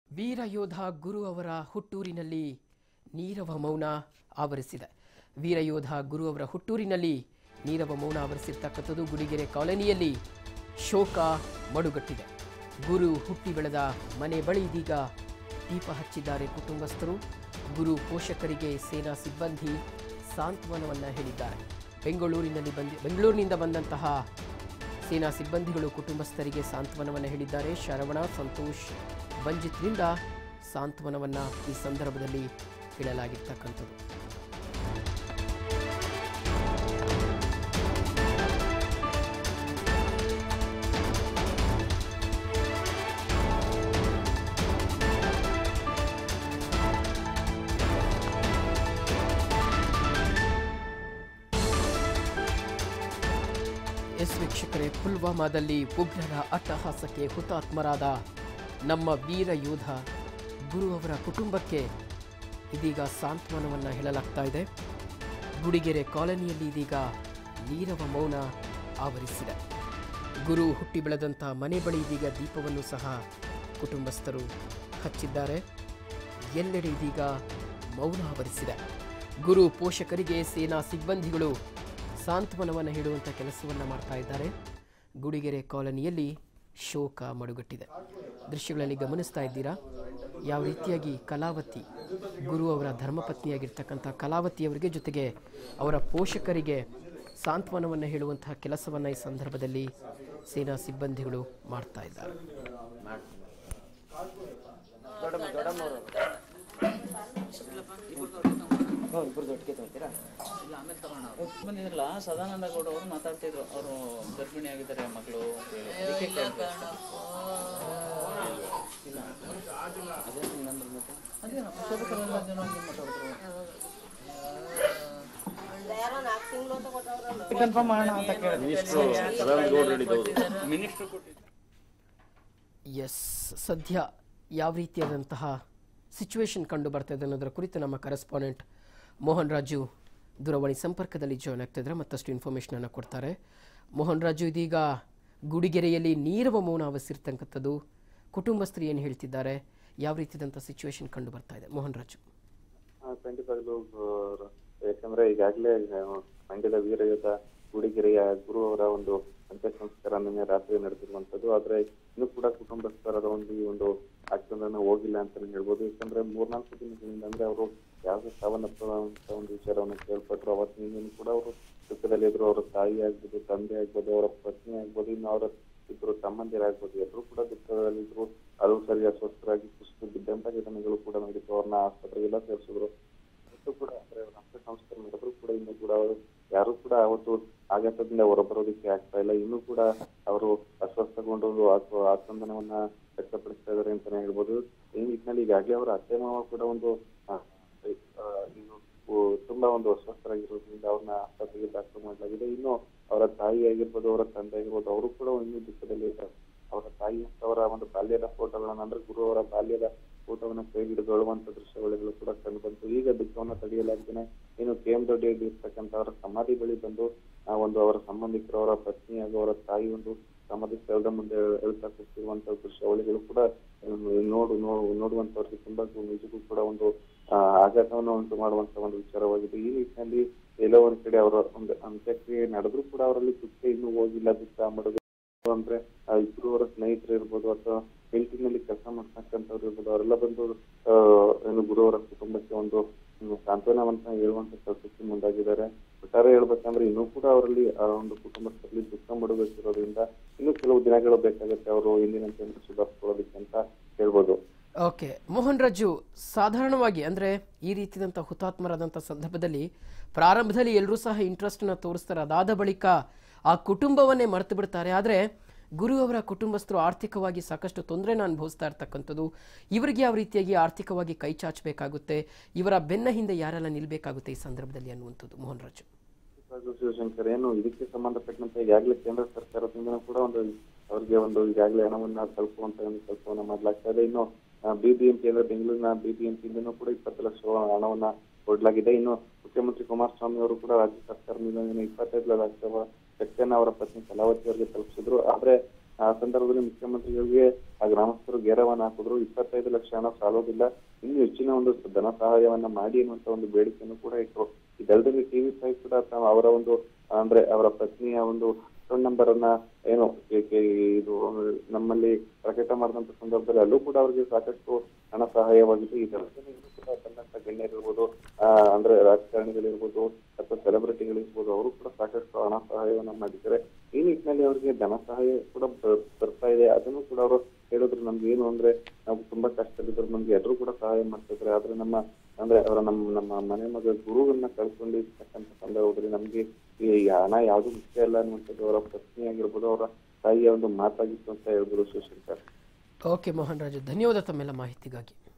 ವೀರ ಯೋಧ ಗುರು ಅವರ ಹುಟ್ಟೂರಿನಲ್ಲಿ ನೀರವ ಮೌನ ಆವರಿಸಿದೆ ವೀರ ಯೋಧ ಗುರು ಅವರ ಹುಟ್ಟೂರಿನಲ್ಲಿ ನೀರವ ಮೌನ ಆವರಿಸಿರ್ತಕ್ಕಂಥದ್ದು ಗುಡಿಗೆರೆ ಕಾಲೋನಿಯಲ್ಲಿ ಶೋಕ ಮಡುಗಟ್ಟಿದೆ ಗುರು ಹುಟ್ಟಿ ಬೆಳೆದ ಮನೆ ಬಳಿ ಇದೀಗ ದೀಪ ಹಚ್ಚಿದ್ದಾರೆ ಕುಟುಂಬಸ್ಥರು ಗುರು ಪೋಷಕರಿಗೆ ಸೇನಾ ಸಿಬ್ಬಂದಿ ಸಾಂತ್ವನವನ್ನ ಹೇಳಿದ್ದಾರೆ ಬೆಂಗಳೂರಿನಲ್ಲಿ ಬಂದಿ ಬೆಂಗಳೂರಿನಿಂದ ಬಂದಂತಹ ಸೇನಾ ಸಿಬ್ಬಂದಿಗಳು ಕುಟುಂಬಸ್ಥರಿಗೆ ಸಾಂತ್ವನವನ್ನು ಹೇಳಿದ್ದಾರೆ ಶರವಣ ಸಂತೋಷ್ ಬಂಜಿತ್ರಿಂದ ಸಾಂತ್ವನವನ್ನ ಈ ಸಂದರ್ಭದಲ್ಲಿ ಹೇಳಲಾಗಿರ್ತಕ್ಕಂಥದ್ದು ಎಸ್ ವೀಕ್ಷಕರೇ ಪುಲ್ವಾಮಾದಲ್ಲಿ ಉಗ್ರರ ಅಟ್ಟಹಾಸಕ್ಕೆ ಹುತಾತ್ಮರಾದ ನಮ್ಮ ವೀರ ಯೋಧ ಗುರು ಅವರ ಕುಟುಂಬಕ್ಕೆ ಇದೀಗ ಸಾಂತ್ವನವನ್ನು ಹೇಳಲಾಗ್ತಾ ಇದೆ ಗುಡಿಗೆರೆ ಕಾಲೋನಿಯಲ್ಲಿ ಇದೀಗ ನೀರವ ಮೌನ ಆವರಿಸಿದೆ ಗುರು ಹುಟ್ಟಿ ಬೆಳೆದಂಥ ಮನೆ ಬಳಿ ಇದೀಗ ದೀಪವನ್ನು ಸಹ ಕುಟುಂಬಸ್ಥರು ಹಚ್ಚಿದ್ದಾರೆ ಎಲ್ಲೆಡೆ ಇದೀಗ ಮೌನ ಆವರಿಸಿದೆ ಗುರು ಪೋಷಕರಿಗೆ ಸೇನಾ ಸಿಬ್ಬಂದಿಗಳು ಸಾಂತ್ವನವನ್ನು ಹೇಳುವಂಥ ಕೆಲಸವನ್ನು ಮಾಡ್ತಾ ಇದ್ದಾರೆ ಗುಡಿಗೆರೆ ಕಾಲೋನಿಯಲ್ಲಿ ಶೋಕ ಮಡುಗಟ್ಟಿದೆ ದೃಶ್ಯಗಳಲ್ಲಿ ಗಮನಿಸ್ತಾ ಇದ್ದೀರಾ ಯಾವ ರೀತಿಯಾಗಿ ಕಲಾವತಿ ಗುರು ಅವರ ಧರ್ಮಪತ್ನಿಯಾಗಿರ್ತಕ್ಕಂಥ ಕಲಾವತಿಯವರಿಗೆ ಜೊತೆಗೆ ಅವರ ಪೋಷಕರಿಗೆ ಸಾಂತ್ವನವನ್ನು ಹೇಳುವಂತಹ ಕೆಲಸವನ್ನು ಈ ಸಂದರ್ಭದಲ್ಲಿ ಸೇನಾ ಸಿಬ್ಬಂದಿಗಳು ಮಾಡ್ತಾ ಇದ್ದಾರೆ ಬಂದಿದ್ರಲ್ಲ ಸದಾನಂದ ಗೌಡ ಅವರು ಮಾತಾಡ್ತಿದ್ರು ಅವರು ಗರ್ಭಿಣಿ ಆಗಿದ್ದಾರೆ ಮಗಳು ಅಂತ ಹೇಳಿ. ಅದಕ್ಕೆ ಕೇಳ್ದೆ ಅಷ್ಟೇ. ಇಲ್ಲ. ಅದೇ ಹಿಂಗಂದ್ರು ಮತ್ತೆ. ಅದೇನೋ ಪುಸ್ತಕದಲ್ಲೆಲ್ಲ ಅದೇನೋ ಹಿಂಗೆ ಮಾತಾಡಿದ್ರು. ಕನ್ಫರ್ಮ್ ಮಾಡೋಣ ಅಂತ ಕೇಳಿದೆ ಮಿನಿಸ್ಟ್ರು ಕೊಟ್ಟಿದ್ರು ಎಸ್ ಸದ್ಯ ಯಾವ ರೀತಿಯಾದಂತಹ ಸಿಚುವೇಶನ್ ಕಂಡು ಬರ್ತಾ ಇದೆ ಅನ್ನೋದರ ಕುರಿತು ನಮ್ಮ ಕರೆಸ್ಪಾಂಡೆಂಟ್ ಮೋಹನ್ ರಾಜು ದೂರವಾಣಿ ಸಂಪರ್ಕದಲ್ಲಿ ಜಾಯ್ನ್ ಆಗ್ತಾ ಇದ್ದಾರೆ ಮತ್ತಷ್ಟು ಇನ್ಫಾರ್ಮೇಷನ್ ಅನ್ನು ಕೊಡ್ತಾರೆ ಮೋಹನ್ ರಾಜು ಇದೀಗ ಗುಡಿಗೆರೆಯಲ್ಲಿ ನೀರವ ಮೌನ ಆವರಿಸಿರ್ತಕ್ಕಂಥದ್ದು ಕುಟುಂಬಸ್ಥರು ಏನು ಹೇಳ್ತಿದ್ದಾರೆ ಯಾವ ರೀತಿಯಾದಂಥ ಸಿಚುವೇಶನ್ ಕಂಡು ಬರ್ತಾ ಇದೆ ಮೋಹನ್ ರಾಜು ಹಾ, ಖಂಡಿತವಾಗ್ಲೂ ಆ, ಯಾಕಂದ್ರೆ ಈಗಾಗಲೇ ಮಂಡ್ಯದ ವೀರ ಯೋಧ ಗುಡಿಗೆರೆಯ ಗುರು ಅವರ ಒಂದು ಅಂತ್ಯ ಸಂಸ್ಕಾರ ನಿನ್ನೆ ರಾತ್ರಿ ನಡೆದಿರುವಂತದ್ದು ಆದ್ರೆ ಇನ್ನೂ ಕೂಡ ಕುಟುಂಬಸ್ಥರದ ಒಂದು ಈ ಒಂದು ಆಚರಣೆ ಹೋಗಿಲ್ಲ ಅಂತಾನೆ ಹೇಳ್ಬೋದು ಯಾಕಂದ್ರೆ ಮೂರ್ನಾಲ್ಕು ದಿನಗಳಿಂದ ಅಂದ್ರೆ ಅವರು ಯಾವ್ದು ಸಾವನ್ನಪ್ಪುವಂತ ಒಂದು ವಿಚಾರವನ್ನು ಕೇಳ್ಪಟ್ರು ಅವತ್ತಿನ ಕೂಡ ಅವರು ದುಃಖದಲ್ಲಿ ಇದ್ರು ಅವರ ತಾಯಿ ಆಗ್ಬೋದು ತಂದೆ ಆಗ್ಬೋದು ಅವರ ಪತ್ನಿ ಆಗ್ಬೋದು ಇನ್ನು ಅವರ ಇಬ್ರು ತಮ್ಮಂದಿರಾಗ್ಬೋದು ಎಲ್ಲರೂ ಕೂಡ ದುಃಖದಲ್ಲಿದ್ರು ಅದು ಸರಿ ಅಸ್ವಸ್ಥರಾಗಿ ಕುಸಿದು ಬಿದ್ದಂತ ಘಟನೆಗಳು ಕೂಡ ನಡೀತು ಅವ್ರನ್ನ ಆಸ್ಪತ್ರೆಗೆಲ್ಲ ಸೇರಿಸಿದ್ರು ಅವತ್ತು ಕೂಡ ಅಂದ್ರೆ ಅವ್ರ ಅಂತ್ಯ ಸಂಸ್ಕಾರ ಮಾಡಿದ್ರು ಕೂಡ ಇನ್ನು ಕೂಡ ಅವರು ಯಾರು ಕೂಡ ಅವತ್ತು ಆಘಾತದಿಂದ ಹೊರಬರೋದಕ್ಕೆ ಆಗ್ತಾ ಇಲ್ಲ ಇನ್ನೂ ಕೂಡ ಅವರು ಅಸ್ವಸ್ಥಗೊಂಡು ಅಥವಾ ಆತಂದನವನ್ನ ವ್ಯಕ್ತಪಡಿಸ್ತಾ ಇದಾರೆ ಅಂತಾನೆ ಹೇಳ್ಬೋದು ಈ ನಿಟ್ಟಿನಲ್ಲಿ ಈಗಾಗಲೇ ಅವರ ಅತ್ತೆ ಮಾವ ಕೂಡ ಒಂದು ಆ, ಆ, ಇದು ಉ- ತುಂಬಾ ಒಂದು ಅಸ್ವಸ್ಥರಾಗಿರೋದ್ರಿಂದ ಅವ್ರನ್ನ ಆಸ್ಪತ್ರೆಗೆ ದಾಖಲು ಮಾಡಲಾಗಿದೆ ಇನ್ನು ಅವರ ತಾಯಿ ಆಗಿರ್ಬೋದು ಅವರ ತಂದೆ ಆಗಿರ್ಬೋದು ಅವರು ಕೂಡ ಇನ್ನೂ ದುಃಖದಲ್ಲಿ ಇದ್ದಾರೆ ಅವರ ತಾಯಿ ಮತ್ತು ಅವರ ಒಂದು ಬಾಲ್ಯದ ಫೋಟೋಗಳನ್ನ ಅಂದ್ರೆ ಗುರು ಅವರ ಬಾಲ್ಯದ ಫೋಟೋವನ್ನ ಕೈ ಹಿಡಿದು ಅಳುವಂತ ದೃಶ್ಯಾವಳಿಗಳು ಕೂಡ ಕಂಡು ಬಂತು ಈಗ ದುಃಖವನ್ನ ತಡೆಯಲಾಗ್ದೇನೆ ಇನ್ನು ಕೆ ಎಂ ದೊಡ್ಡಿಯಲ್ಲಿ ಇರ್ತಕ್ಕಂಥ ಅವರ ಸಮಾಧಿ ಬಳಿ ಬಂದು ಆ ಒಂದು ಅವರ ಸಂಬಂಧಿಕರು ಅವರ ಪತ್ನಿ ಹಾಗೂ ಅವರ ತಾಯಿ ಒಂದು ಸಮಾಧಿ ಸ್ಥಳದ ಮುಂದೆ ಹೇಳ್ತಾ ಕೂತಿರುವಂತ ದೃಶ್ಯಾವಳಿಗಳು ಕೂಡ ಹ್ಮ್, ನೋಡು ನೋ- ನೋಡುವಂತವ್ರಿಗೆ ತುಂಬಾ ನಿಜಕ್ಕೂ ಕೂಡ ಒಂದು ಆ, ಆಘಾತವನ್ನು ಉಂಟು ಮಾಡುವಂತ ಒಂದು ವಿಚಾರವಾಗಿದೆ ಈ ನಿಟ್ಟಿನಲ್ಲಿ ಎಲ್ಲೋ ಒಂದ್ ಕಡೆ ಅವರ ಒಂದು ಅಂತ್ಯಕ್ರಿಯೆ ನಡೆದ್ರು ಕೂಡ ಅವರಲ್ಲಿ ದುಃಖ ಇನ್ನೂ ಹೋಗಿಲ್ಲ ದುಃಖ ಮಾಡೋದು ಅಂದ್ರೆ ಆ ಇಬ್ರು ಅವರ ಸ್ನೇಹಿತರು ಇರ್ಬೋದು ಅಥವಾ ಮಿಲಿಟರಿನಲ್ಲಿ ಕೆಲಸ ಮಾಡ್ತಕ್ಕಂಥವ್ರು ಇರ್ಬೋದು ಅವರೆಲ್ಲ ಬಂದು ಆ, ಏನು ಗುರು ಅವರ ಕುಟುಂಬಕ್ಕೆ ಒಂದು ಹ್ಮ್, ಸಾಂತ್ವನವಂತ ಹೇಳುವಂತ ಕೆಲಸಕ್ಕೆ ಮುಂದಾಗಿದ್ದಾರೆ ಒಟ್ಟಾರೆ ಹೇಳ್ಬೇಕಂದ್ರೆ ಇನ್ನೂ ಕೂಡ ಅವರಲ್ಲಿ ಆ ಒಂದು ಕುಟುಂಬಸ್ಥರಲ್ಲಿ ದುಃಖ ಮಾಡಬೇಕಿರೋದ್ರಿಂದ ಇನ್ನೂ ಕೆಲವು ದಿನಗಳು ಬೇಕಾಗುತ್ತೆ ಅವರು ಹಿಂದಿನಂತೆ ಸುಧಾರಿಸ್ಕೊಳ್ಳೋದಕ್ಕೆ ಅಂತ ಹೇಳ್ಬೋದು ಓಕೆ ಮೋಹನ್ ರಾಜು ಸಾಧಾರಣವಾಗಿ ಅಂದರೆ ಈ ರೀತಿಯಾದಂಥ ಹುತಾತ್ಮರಾದಂಥ ಸಂದರ್ಭದಲ್ಲಿ ಪ್ರಾರಂಭದಲ್ಲಿ ಎಲ್ಲರೂ ಸಹ ಇಂಟ್ರೆಸ್ಟನ್ನು ತೋರಿಸ್ತಾರೆ ಅದಾದ ಬಳಿಕ ಆ ಕುಟುಂಬವನ್ನೇ ಮರೆತು ಬಿಡ್ತಾರೆ ಆದರೆ ಗುರು ಅವರ ಕುಟುಂಬಸ್ಥರು ಆರ್ಥಿಕವಾಗಿ ಸಾಕಷ್ಟು ತೊಂದರೆನ ಅನುಭವಿಸ್ತಾ ಇರ್ತಕ್ಕಂಥದ್ದು ಇವರಿಗೆ ಯಾವ ರೀತಿಯಾಗಿ ಆರ್ಥಿಕವಾಗಿ ಕೈ ಚಾಚಬೇಕಾಗುತ್ತೆ ಇವರ ಬೆನ್ನ ಹಿಂದೆ ಯಾರೆಲ್ಲ ನಿಲ್ಲಬೇಕಾಗುತ್ತೆ ಈ ಸಂದರ್ಭದಲ್ಲಿ ಅನ್ನುವಂಥದ್ದು ಮೋಹನ್ ರಾಜು ಹಾಗೂ ಶಿವಶಂಕರ್ ಏನು ಇದಕ್ಕೆ ಸಂಬಂಧಪಟ್ಟಂತೆ ಈಗಾಗಲೇ ಕೇಂದ್ರ ಸರ್ಕಾರದಿಂದ ಕೂಡ ಒಂದು ಅವರಿಗೆ ಒಂದು ಈಗಾಗಲೇ ಹಣವನ್ನ ತಲುಪುವಂತ ಒಂದು ಕೆಲಸವನ್ನ ಮಾಡ್ಲಾಗ್ತಾ ಇದೆ ಇನ್ನು ಬಿಬಿಎಂಪಿ ಅಂದ್ರೆ ಬೆಂಗಳೂರಿನ ಬಿಬಿಎಂಪಿಯಿಂದನೂ ಕೂಡ ಇಪ್ಪತ್ತು ಲಕ್ಷ ಹಣವನ್ನ ಕೊಡ್ಲಾಗಿದೆ ಇನ್ನು ಮುಖ್ಯಮಂತ್ರಿ ಕುಮಾರಸ್ವಾಮಿ ಅವರು ಕೂಡ ರಾಜ್ಯ ಸರ್ಕಾರದಿಂದ ಏನು ಇಪ್ಪತ್ತೈದು ಲಕ್ಷ ಚೆಕ್ಕನ್ನ ಅವರ ಪತ್ನಿ ಕಲಾವತಿ ಅವರಿಗೆ ತಲುಪಿಸಿದ್ರು ಆದ್ರೆ ಆ ಸಂದರ್ಭದಲ್ಲಿ ಮುಖ್ಯಮಂತ್ರಿಗಳಿಗೆ ಆ ಗ್ರಾಮಸ್ಥರು ಗೇರವನ್ನ ಹಾಕಿದ್ರು ಇಪ್ಪತ್ತೈದು ಲಕ್ಷ ಹಣ ಸಾಲೋದಿಲ್ಲ ಇನ್ನು ಹೆಚ್ಚಿನ ಒಂದು ಧನ ಸಹಾಯವನ್ನ ಮಾಡಿ ಅನ್ನುವಂತ ಒಂದು ಬೇಡಿಕೆಯನ್ನು ಕೂಡ ಇಟ್ಟರು ಇದಲ್ಲದೆ ಟಿವಿ ಫೈವ್ ಕೂಡ ತಾವು ಅವರ ಒಂದು ಅಂದ್ರೆ ಅವರ ಪತ್ನಿಯ ಒಂದು ಫೋನ್ ನಂಬರ್ ಅನ್ನ ಏನು ಕೆ- ಕೆ- ಇದು ನಮ್ಮಲ್ಲಿ ಪ್ರಕಟ ಮಾಡಿದಂತ ಸಂದರ್ಭದಲ್ಲಿ ಅಲ್ಲೂ ಕೂಡ ಅವರಿಗೆ ಸಾಕಷ್ಟು ಹಣ ಸಹಾಯವಾಗಿತ್ತು ಇದಲ್ಲದೆ ಇನ್ನೂ ಕೂಡ ಬಂದಂತ ಗಣ್ಯರಿರ್ಬೋದು ಆ, ಅಂದ್ರೆ ರಾಜಕಾರಣಿಗಳಿರ್ಬೋದು ಅಥವಾ ಸೆಲೆಬ್ರಿಟಿಗಳಿರ್ಬೋದು ಅವರು ಕೂಡ ಸಾಕಷ್ಟು ಹಣ ಸಹಾಯವನ್ನ ಮಾಡಿದ್ದಾರೆ ಈ ನಿಟ್ಟಿನಲ್ಲಿ ಅವರಿಗೆ ಧನ ಸಹಾಯ ಕೂಡ ಬ- ಬರ್ತಾ ಇದೆ ಅದನ್ನು ಕೂಡ ಅವರು ಹೇಳಿದ್ರು ನಮ್ಗೆ ಏನು ಅಂದ್ರೆ ನಾವು ತುಂಬಾ ಕಷ್ಟದಲ್ಲಿದ್ರು ನಮ್ಗೆ ಎಲ್ಲರೂ ಕೂಡ ಸಹಾಯ ಮಾಡ್ತಿದ್ರೆ ಆದ್ರೆ ನಮ್ಮ ಅಂದ್ರೆ ಅವರ ನಮ್ಮ ನಮ್ಮ ಮನೆ ಮಗ ಗುರುವನ್ನ ಕಳ್ಕೊಂಡಿರ್ತಕ್ಕಂಥ ಸಂದರ್ಭದಲ್ಲಿ ನಮ್ಗೆ ಈ ಹಣ ಯಾವ್ದು ಮುಖ್ಯ ಇಲ್ಲ ಅನ್ನುವಂಥದ್ದು ಅವರ ಪತ್ನಿ ಆಗಿರ್ಬೋದು ಅವರ ತಾಯಿಯ ಒಂದು ಮಾತಾಗಿತ್ತು ಅಂತ ಹೇಳಿದ್ರು ಶಿವಶಂಕರ್ ಓಕೆ ಮೋಹನ್ ರಾಜು ಧನ್ಯವಾದ ತಮ್ಮೆಲ್ಲ ಮಾಹಿತಿಗಾಗಿ